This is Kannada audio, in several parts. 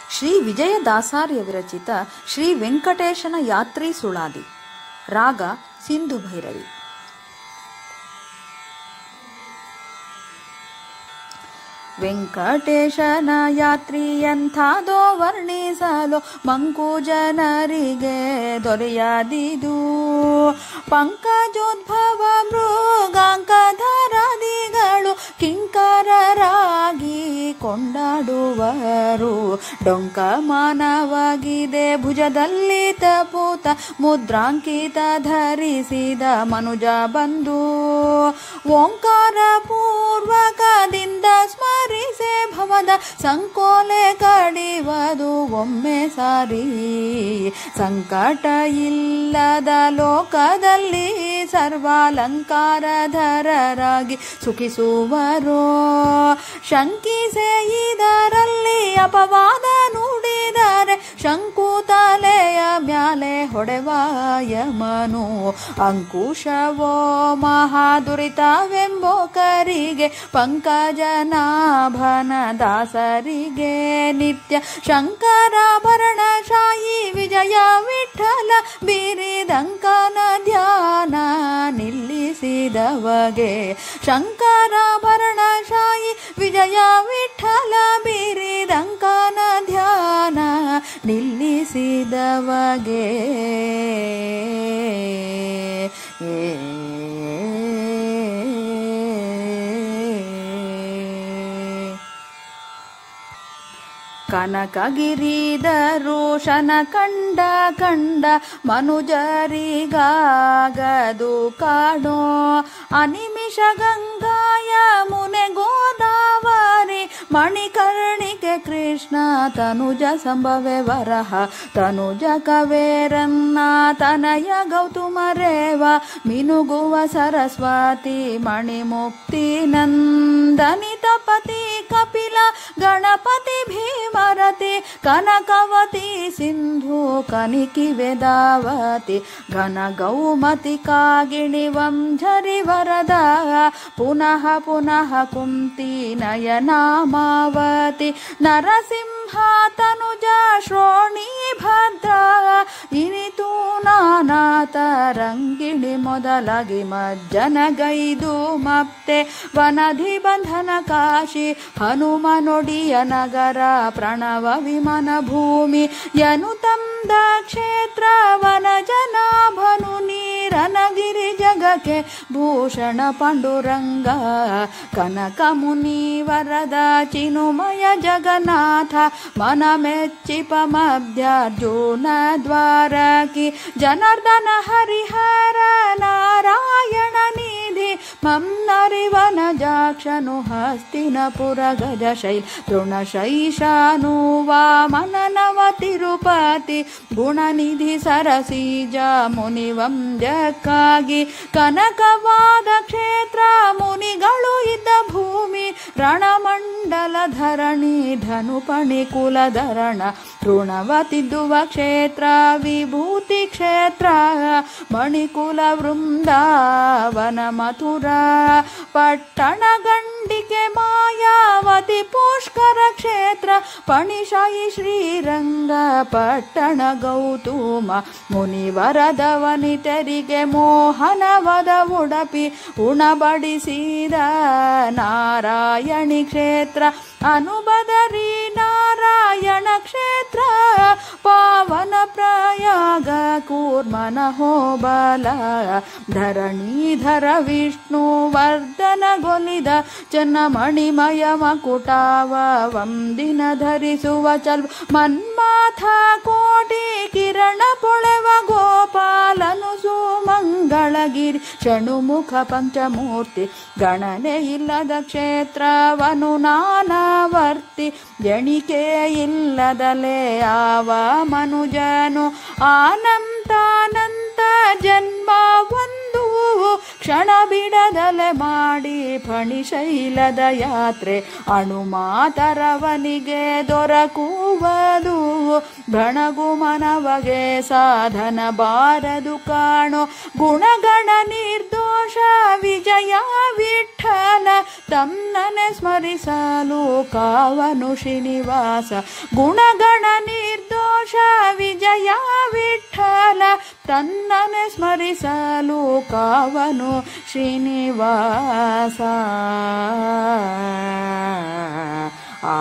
ಶ್ರೀ ವಿಜಯದಾಸಾರ್ಯ ವಿರಚಿತ ಶ್ರೀ ವೆಂಕಟೇಶನ ಯಾತ್ರಿ ಸುಳಾದಿ ರಾಗ ಸಿಂಧು ಭೈರವಿ ವೆಂಕಟೇಶನ ಯಾತ್ರಿ ಎಂಥದೋ ವರ್ಣಿಸಲು ಮಂಕು ಜನರಿಗೆ ದೊರೆಯದಿದು ಪಂಕಜೋದ್ಭವ ಮೃಗಾಂಕಧರಾದಿಗಳು ಕಿಂಕರರಾಗಿ ಕೊಂಡಾಡುವರು ಡೊಂಕ ಮಾನವಾಗಿದೆ ಭುಜದಲ್ಲಿ ತಪೂತ ಮುದ್ರಾಂಕಿತ ಧರಿಸಿದ ಮನುಜ ಬಂದು ಓಂಕಾರ ಪೂರ್ವಕದಿಂದ ಸ್ಮರಿಸೆ ಭವದ ಸಂಕೋಲೆ ಕಡಿವದು ಒಮ್ಮೆ ಸಾರಿ ಸಂಕಟ ಇಲ್ಲದ ಲೋಕದಲ್ಲಿ ಸರ್ವಾಲಂಕಾರಧರರಾಗಿ ಸುಖಿಸುವರೋ ಶಂಕಿಸೆ ಇದರಲ್ಲಿ ಅಪವಾದ ನುಡಿದರೆ ಶಂಕುತಲೆಯ ಮ್ಯಾಲೆ ಹೊಡೆವಾಯಮನು ಅಂಕುಶವೋ ಮಹಾದುರಿತವೆಂಬೋ ಕರಿಗೆ ಪಂಕಜನಾಭನ ದಾಸರಿಗೆ ನಿತ್ಯ ಶಂಕರಾಭರಣಶಾಹಿ ವಿಜಯ ವಿಠಲ ಬಿರಿದಂಕನ ಧ್ಯಾನ ನಿಲ್ಲಿಸಿದವಗೆ ಶಂಕರಾಭರಣಶಾಹಿ ವಿಜಯ ವಿಠಲ ಬಿರಿದಂಕನ ಧ್ಯಾನ ನಿಲ್ಲಿಸಿದವಗೆ ಕನಕಗಿರಿದರು ಶನ ಕಂಡ ಕಂಡ ಮನುಜರಿಗಾಗದು ಕಾಡೋ ಅನಿಮಿಷ ಗಂಗಾಯ ಮುನೆ ಗೋದಾವರಿ ಮಣಿಕರ್ಣಿಕೆ ಕೃಷ್ಣ ತನುಜ ಸಂಭವೆ ವರಹ ತನುಜ ಕವೇರನ್ನ ತನಯ ಗೌತುಮರೇವ ಮಿನುಗುವ ಸರಸ್ವತಿ ಮಣಿಮುಕ್ತಿ ನಂದನಿತಪತಿ ಕಪಿಲ ಗಣಪತಿ ಭೀಮರತಿ ಕನಕವತಿ ಸಿಂಧು ಕನಿಕಿ ವೇದಾವತಿ ಘನ ಗೌಮತಿ ಕಾಗಿಣಿ ವಂಝರಿ ವರದ ಪುನಃ ಪುನಃ ಕುಂತಿ ನಯನಾಮಾವತಿ ನರಸಿಂಹ ತನುಜ ಶ್ರೋಣಿ ಭದ್ರ ಇನಿತು ನಾನಾ ತರಂಗಿಣಿ ಮೊದಲಾಗಿ ಮಜ್ಜನಗೈದು ಮಪ್ತೆ ವನಧಿ ಬಂಧನ ಕಾಶಿ ಹನುಮನೊಡಿಯ ನಗರ ಪ್ರಣವ ವಿಮನ ಭೂಮಿ ಯನುತಂದ ಕ್ಷೇತ್ರ ವನ ಜನಾಭನು ನೀರನಗಿರಿ ಜಗಕ್ಕೆ ಭೂಷಣ ಪಾಂಡುರಂಗ ಕನಕ ಮುನಿ ವರದ ಚಿನುಮಯ ಜಗನ್ನಾಥ ಮನ ಮೆಚ್ಚಿಪ ಮಧ್ಯಾರ್ಜುನ ದ್ವಾರಕಿ ಜನಾರ್ದನ ಹರಿಹರ ನಾರಾಯಣ ನಿಧಿ ಮನ್ನರಿವನ ಜಾಕ್ಷನು ಹಸ್ತಿನಪುರ ಗಜ ಶೈಲ್ ತೃಣಶೈಶಾನು ವಾಮನ ನವ ತಿರುಪತಿ ಗುಣನಿಧಿ ಸರಸೀಜ ಮುನಿವಂದ್ಯಕ್ಕಾಗಿ ಕನಕವಾದ ಕ್ಷೇತ್ರ ಮುನಿಗಳು ಇದ್ದ ಭೂಮಿ ರಣಮಂಡಲ ಧರಣಿ ಧನುಪಣಿ ಕುಲಧರಣ ತೃಣವತಿದ್ದುವ ಕ್ಷೇತ್ರ ವಿಭೂತಿ ಕ್ಷೇತ್ರ ಮಣಿಕುಲ ವೃಂದಾವನ ಮಥುರ ಪಟ್ಟಣ ಗಂಡಿಕೆ ಮಾಯಾವತಿ ಪುಷ್ಕರ ಕ್ಷೇತ್ರ ಪಣಿಶಾಯಿ ಶ್ರೀರಂಗ ಪಟ್ಟಣ ಗೌತುಮ ಮುನಿವರದವನಿತರಿಗೆ ಮೋಹನವದ ಉಡಪಿ ಉಣಬಡಿಸಿದ ನಾರಾಯಣಿ ಕ್ಷೇತ್ರ ಅನುಬದರಿ ನಾರಾಯಣ ಕ್ಷೇತ್ರ ಪಾವನ ಪ್ರಯಾಗ ಕೂರ್ಮನ ಹೋಬಲ ಧರಣೀಧರ ವಿಷ್ಣು ವರ್ಧನಗೊಲಿದ ಚನ್ನಮಣಿಮಯ ಮಕುಟಾವ ವಂದಿನ ಧರಿಸುವ ಚಲ್ ಮನ್ಮಾಥ ಕೋಟಿ ಕಿರಣ ಪೊಳೆವ ಗೋಪಾಲನು ಸುಮಂಗಳಗಿರಿ ಷಣುಮುಖ ಪಂಚಮೂರ್ತಿ ಗಣನೆ ಇಲ್ಲದ ಕ್ಷೇತ್ರವನು ನಾನವರ್ತಿ ಎಣಿಕೆ ಇಲ್ಲದಲೇ ಆವ ಮನುಜನು ಆನಂತಾನಂತ ಜನ್ಮ ಒಂದು ಕ್ಷಣ ಬಿಡದಲೆ ಮಾಡಿ ಫಣಿಶೈಲದ ಯಾತ್ರೆ ಅಣು ಮಾತರವನಿಗೆ ದೊರಕುವ ಬರುವುದು ಭಣಗು ಮನವಗೆ ಸಾಧನ ಬಾರದು ಕಾಣೋ ಗುಣಗಣ ನಿರ್ದೋಷ ವಿಜಯ ವಿಠಲ ತಮ್ಮನೆ ಸ್ಮರಿಸಲು ಕಾವನು ಶ್ರೀನಿವಾಸ ಗುಣಗಣ ನಿರ್ದೋಷ ವಿಜಯ ವಿಠಲ ತನ್ನನೆ ಸ್ಮರಿಸಲು ಕಾವನು ಶ್ರೀನಿವಾಸ ಆ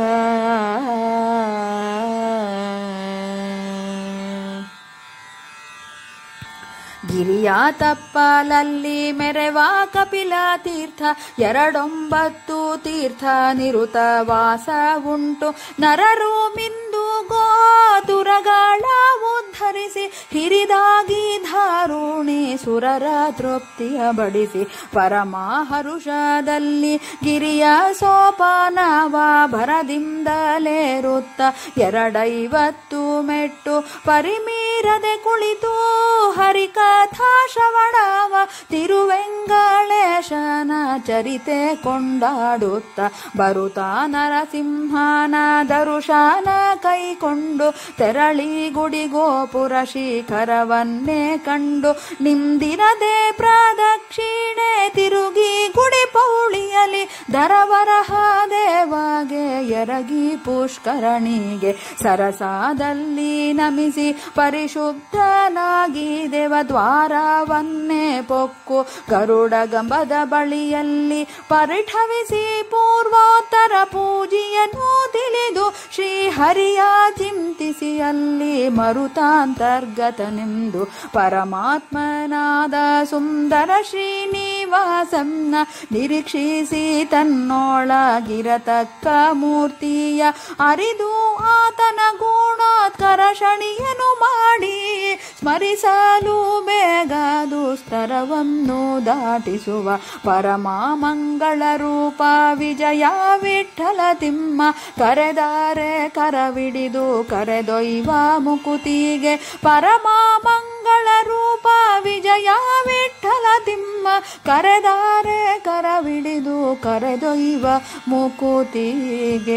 ಗಿರಿಯ ತಪ್ಪಲಲ್ಲಿ ಮೆರೆವ ಕಪಿಲ ತೀರ್ಥ ಎರಡೊಂಬತ್ತು ತೀರ್ಥ ನಿರುತ ವಾಸ ಉಂಟು ನರರು ಮಿಂದು ಗೋತುರಗಳ ಉದ್ಧರಿಸಿ ಹಿರಿದಾಗಿ ಧಾರುಣಿ ಸುರರ ತೃಪ್ತಿಯ ಬಡಿಸಿ ಪರಮಹರುಷದಲ್ಲಿ ಗಿರಿಯ ಸೋಪಾನವ ಭರದಿಂದಲೇರುತ್ತ ಎರಡೈವತ್ತು ಮೆಟ್ಟು ಪರಿಮೀರದೆ ಕುಳಿತು ಹರಿಕಥಾ ಶ್ರವಣವ ತಿರುವೆಂಗಳೇಶನ ಚರಿತೆ ಕೊಂಡಾಡುತ್ತ ಬರುತ್ತಾ ನರಸಿಂಹನ ದರುಶನ ಕೈಕೊಂಡು ತೆರಳಿ ಗುಡಿ ಗೋಪುರ ಶಿಖರವನ್ನೇ ಕಂಡು ನಿಂದಿರದೆ ಪ್ರದಕ್ಷಿಣೆ ತಿರುಗಿ ಗುಡಿ ಪೌಳಿಯಲಿ ದರವರಹ ದೇವಾಗೆ ಎರಗಿ ಪುಷ್ಕರಣಿಗೆ ಸರಸಾದಲ್ಲಿ ನಮಿಸಿ ಪರಿಶುದ್ಧನಾಗಿ ದೇವದ್ವಾರವನ್ನೇ ಪೊಕ್ಕು ಗರುಡ ಗಂಬದ ಬಳಿಯಲ್ಲಿ ಪರಿಠವಿಸಿ ಪೂರ್ವೋತ್ತರ ಪೂಜೆಯನ್ನು ತಿಳಿದು ಶ್ರೀಹರಿಯ ಚಿಂತಿಸಿ ಅಲ್ಲಿ ಮರುತಾಂತರ್ಗತನೆಂದು ಪರಮಾತ್ಮನಾದ ಸುಂದರ ಶ್ರೀನಿವಾಸನ್ನ ನಿರೀಕ್ಷಿಸಿ ತನ್ನೊಳಗಿರತಕ್ಕ ಮೂರ್ತಿಯ ಅರಿದು ಆತನ ಗುಣೋತ್ಕರ ಶಣಿಯನು ಮಾಡಿ ಸ್ಮರಿಸಲು ಬೇಗ ದುಸ್ತರವನ್ನು ದಾಟಿಸುವ ಪರಮ ಮಂಗಳ ರೂಪ ವಿಜಯ ವಿಠಲ ತಿಮ್ಮ ಕರೆದರೆ ಕರವಿಡಿದು ಕರೆದೊಯ್ವ ಮುಕುತಿಗೆ ಪರಮ ಮಂಗಳ ರೂಪ ವಿಜಯ ವಿಠಲ ತಿಮ್ಮ ಕರೆದರೆ ಕರವಿಡಿದು ಕರೆದೊಯ್ವ ಮುಕುತಿಗೆ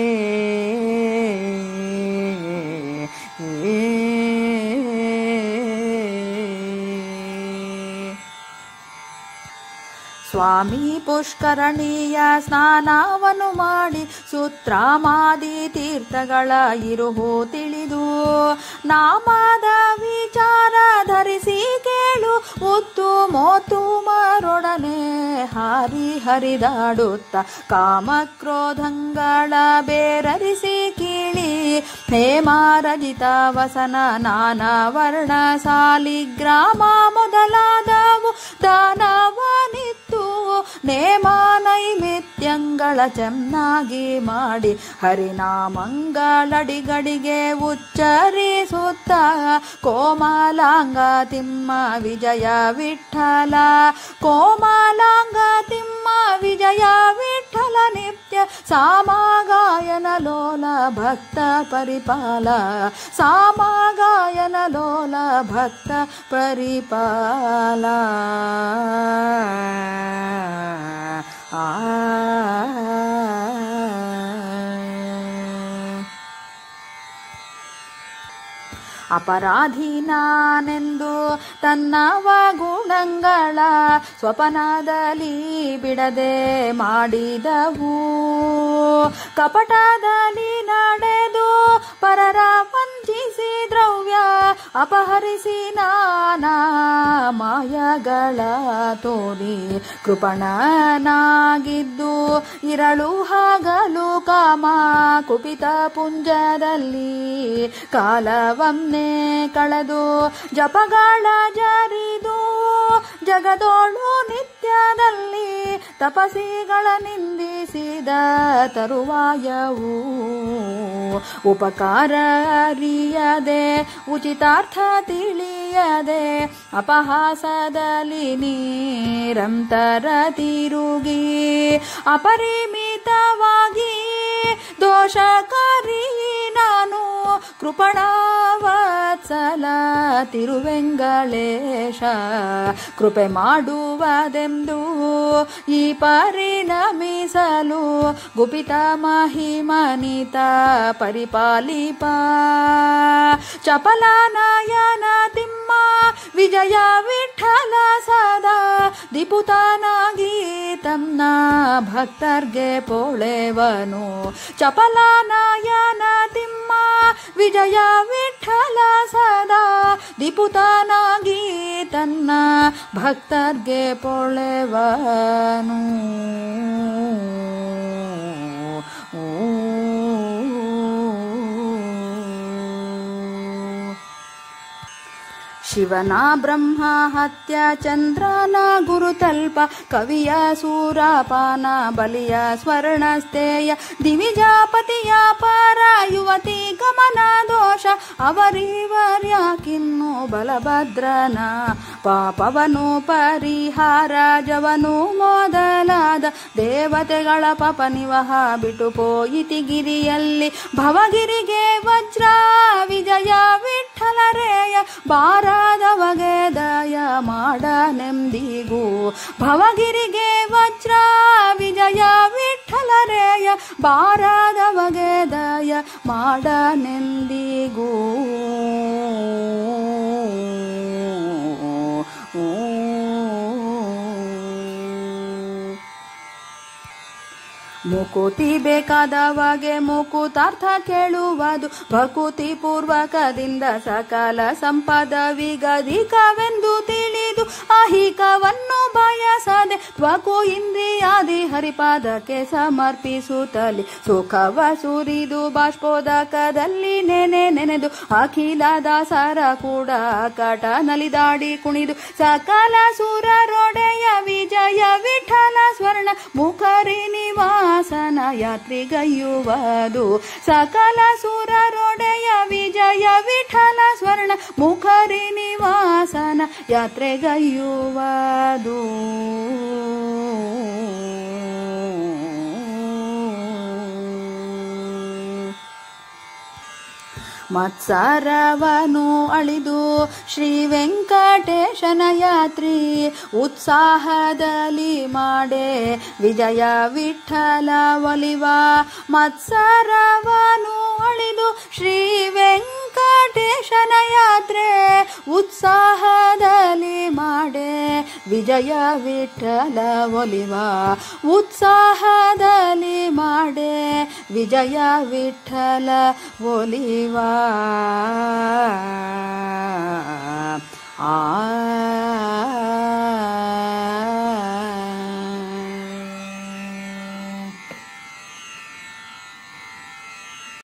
ಸ್ವಾಮಿ ಪುಷ್ಕರಣೀಯ ಸ್ನಾನವನ್ನು ಮಾಡಿ ಸುತ್ರಾಮಾದಿ ತೀರ್ಥಗಳ ಇರುಹು ತಿಳಿದು ನಾಮದ ವಿಚಾರ ಧರಿಸಿ ಕೇಳು ಮುತ್ತು ಮೋತು ಮರೊಡನೆ ಹಾರಿ ಹರಿದಾಡುತ್ತ ಕಾಮಕ್ರೋಧಂಗಳ ಬೇರರಿಸಿ ಕೀಳಿ ಹೇಮಾರಜಿತ ವಸನ ನಾನಾ ವರ್ಣ ಸಾಲಿಗ್ರಾಮ ಮೊದಲಾದವು ದಾನವನಿತ್ತು ನೇಮ ನೈಮಿತ್ಯಂಗಳ ಚೆನ್ನಾಗಿ ಮಾಡಿ ಹರಿನಾಮಂಗಳಡಿಗಡಿಗೆ ಉಚ್ಚರಿಸುತ್ತ ಕೋಮಲಾಂಗ ತಿಮ್ಮ ವಿಜಯ ವಿಠಲ ಕೋಮಲಾಂಗ ತಿಮ್ಮ ವಿಜಯ ವಿಠಲ ನಿತ್ಯ ಸಾಮಗಾಯನ ಲೋಲ ಭಕ್ತ ಪರಿಪಾಲ ಸಾಮಗಾಯನ ಲೋಲ ಭಕ್ತ ಪರಿಪಾಲ ಆ ಅಪರಾಧಿ ನಾನೆಂದು ತನ್ನವ ಗುಣಗಳ ಸ್ವಪನದಲ್ಲಿ ಬಿಡದೆ ಮಾಡಿದವು ಕಪಟದಲ್ಲಿ ನಡೆದು ಪರರ ವಂಚಿಸಿ ದ್ರವ್ಯ ಅಪಹರಿಸಿ ನಾನಾ ಮಾಯಗಳ ತೋರಿ ಕೃಪಣನಾಗಿದ್ದು ಇರಳು ಹಗಲು ಕಾಮ ಕುಪಿತ ಪುಂಜದಲ್ಲಿ ಕಾಲವನ್ನೇ ಕಳೆದು ಜಪಗಳ ಜರಿದು ಜಗದೋಳು ನಿತ್ಯದಲ್ಲಿ ತಪಸಿಗಳ ನಿಂದಿಸಿದ ತರುವಾಯವು ಉಪಕಾರ ಅರಿಯದೆ ಉಚಿತಾರ್ಥ ತಿಳಿಯದೆ ಅಪಹಾಸದಲ್ಲಿ ನೀರಂತರ ತಿರುಗಿ ಅಪರಿಮಿತವಾಗಿ ದೋಷಕಾರಿ ನಾನು ಕೃಪಣಾವತ್ಸಲ ವತ್ಸಲ ತಿರುವೆಂಗಳೇಶ ಕೃಪೆ ಮಾಡುವುದೆಂದು ಈ ಪರಿಣಮಿಸಲು ಗುಪಿತ ಮಹಿಮನಿತ ಪರಿಪಾಲಿಪ ಚಪಲಾನಯನ ತಿಮ್ಮ ವಿಜಯ ವಿಠಲ ಸದಾ ದಿಪುತನಾಗಿ ತನ್ನ ಭಕ್ತರ್ಗೆ ಪೋಳೆವನು ಚಪಲಾನಯನ ತಿಮ್ಮ ವಿಜಯ ವಿಠಲ ಸದಾ ದಿಪುತನಾಗಿ ತನ್ನ ಭಕ್ತರ್ಗೆ ಪೊಳೆವನು ಶಿವನ ಬ್ರಹ್ಮ ಹತ್ಯ ಚಂದ್ರನ ಗುರುತಲ್ಪ ಕವಿಯ ಸೂರಪಾನ ಬಲಿಯ ಸ್ವರ್ಣಸ್ಥೇಯ ದಿವಿಜಾಪತಿಯ ಪರ ಯುವತಿ ಗಮನ ದೋಷ ಅವರಿವರ್ಯಾಕಿನ್ನು ಬಲಭದ್ರನ ಪಾಪವನು ಪರಿಹಾರ ಜವನು ಮೊದಲಾದ ದೇವತೆಗಳ ಪಾಪ ನಿವಹ ಬಿಟ್ಟು ಪೋಯಿತಿ ಗಿರಿಯಲ್ಲಿ ಭವಗಿರಿಗೆ ವಜ್ರ ವಿಜಯ ವಿಠಲರೇಯ ಬಾರಾದವಗೆ ದಯ ಮಾಡ ನೆಮ್ಮದಿಗೂ ಭವಗಿರಿಗೆ ವಜ್ರ ವಿಜಯ ವಿಠಲರೇಯ ಬಾರಾದವಗೆ ದಯ ಮಾಡ ನೆಂದಿಗೂ ಮುಕುತಿ ಬೇಕಾದವಗೆ ಮುಕುತಾರ್ಥ ಕೇಳುವುದು ಭಕುತಿ ಪೂರ್ವಕದಿಂದ ಸಕಲ ಸಂಪದವಿಗಧಿಕವೆಂದು ತಿಳಿದು ಅಹಿಕವನ್ನು ಬಯಸದೆ ತ್ವಕು ಇಂದ್ರಿಯಾದಿ ಹರಿಪಾದಕ್ಕೆ ಸಮರ್ಪಿಸುತ್ತಲಿ ಸುಖವ ಸುರಿದು ಬಾಷ್ಪೋದಕದಲ್ಲಿ ನೆನೆ ನೆನೆದು ಅಖಿಲ ದಾಸರ ಕೂಡ ಕಟ ನಲಿದಾಡಿ ಕುಣಿದು ಸಕಲ ಸುರರೊಡೆಯ ವಿಜಯ ವಿಠಲ ಸ್ವರ್ಣ ಮುಖರಿ ನಿವಾಸನ ಯಾತ್ರಿಗೈಯುವುದು ಸಕಲ ಸುರರೊಡೆಯ ವಿಜಯ ವಿಠಲ ಸ್ವರ್ಣ ಮುಖರಿ ನಿವಾಸನ ಯಾತ್ರೆಗೈಯುವುದು ಮತ್ಸರವನು ಅಳಿದು ಶ್ರೀ ವೆಂಕಟೇಶನ ಯಾತ್ರಿ ಉತ್ಸಾಹದಲ್ಲಿ ಮಾಡೆ ವಿಜಯ ವಿಠಲ ಒಲಿವ ಮತ್ಸರವನು ಅಳಿದು ಶ್ರೀ ವೆಂಕಟೇಶನ ಯಾತ್ರೆ ಉತ್ಸಾಹದಲ್ಲಿ ಮಾಡೆ ವಿಜಯ ವಿಠಲ ಒಲಿವ ಉತ್ಸಾಹದಲ್ಲಿ ಮಾಡೆ ವಿಜಯ ವಿಠಲ ಒಲಿವ